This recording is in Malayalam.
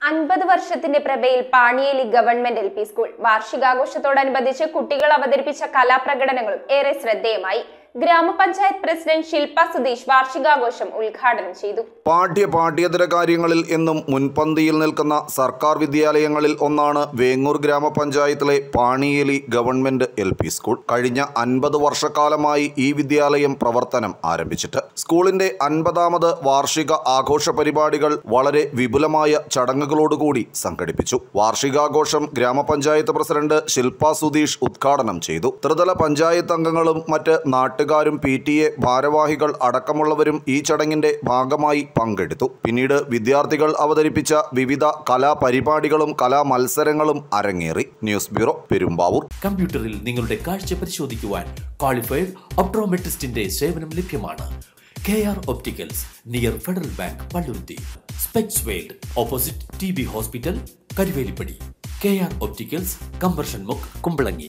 അൻപത് വർഷത്തിന്റെ പ്രഭയിൽ Paniyeli government L P school വാർഷികാഘോഷത്തോടനുബന്ധിച്ച് കുട്ടികൾ അവതരിപ്പിച്ച കലാപ്രകടനങ്ങളും ഏറെ ശ്രദ്ധേയമായി ഗ്രാമപഞ്ചായത്ത് പ്രസിഡന്റ് ശില്പ സുധീഷ് വാർഷികാഘോഷം ഉദ്ഘാടനം ചെയ്തു പാഠ്യ പാഠ്യേതര കാര്യങ്ങളിൽ എന്നും മുൻപന്തിയിൽ നിൽക്കുന്ന സർക്കാർ വിദ്യാലയങ്ങളിൽ ഒന്നാണ് വേങ്ങൂർ ഗ്രാമപഞ്ചായത്തിലെ Paniyeli government L P school കഴിഞ്ഞ അൻപത് വർഷക്കാലമായി ഈ വിദ്യാലയം പ്രവർത്തനം ആരംഭിച്ചിട്ട് സ്കൂളിന്റെ അൻപതാമത് വാർഷിക ആഘോഷ പരിപാടികൾ വളരെ വിപുലമായ ചടങ്ങുകളോടുകൂടി സംഘടിപ്പിച്ചു വാർഷികാഘോഷം ഗ്രാമപഞ്ചായത്ത് പ്രസിഡന്റ് ശില്പ സുധീഷ് ഉദ്ഘാടനം ചെയ്തു ത്രിതല പഞ്ചായത്ത് അംഗങ്ങളും മറ്റ് നാട്ടുകാരും പി ടി എ ഭാരവാഹികൾ അടക്കമുള്ളവരും ഈ ചടങ്ങിന്റെ ഭാഗമായി പങ്കെടുത്തു പിന്നീട് വിദ്യാർത്ഥികൾ അവതരിപ്പിച്ച വിവിധ കലാപരിപാടികളും കലാമത്സരങ്ങളും അരങ്ങേറി ന്യൂസ് ബ്യൂറോ പെരുമ്പാവൂർ കമ്പ്യൂട്ടറിൽ നിങ്ങളുടെ കാഴ്ച പരിശോധിക്കുവാൻ ക്വാളിഫൈഡ് ഒപ്ട്രോമെട്രിസ്റ്റിന്റെ സേവനം ലഭ്യമാണ് K R opticals near Federal Bank Palluruthy specs world opposite T B hospital Karuvelippady K R opticals കമ്പർഷൻ മുക്ക് കുമ്പളങ്ങി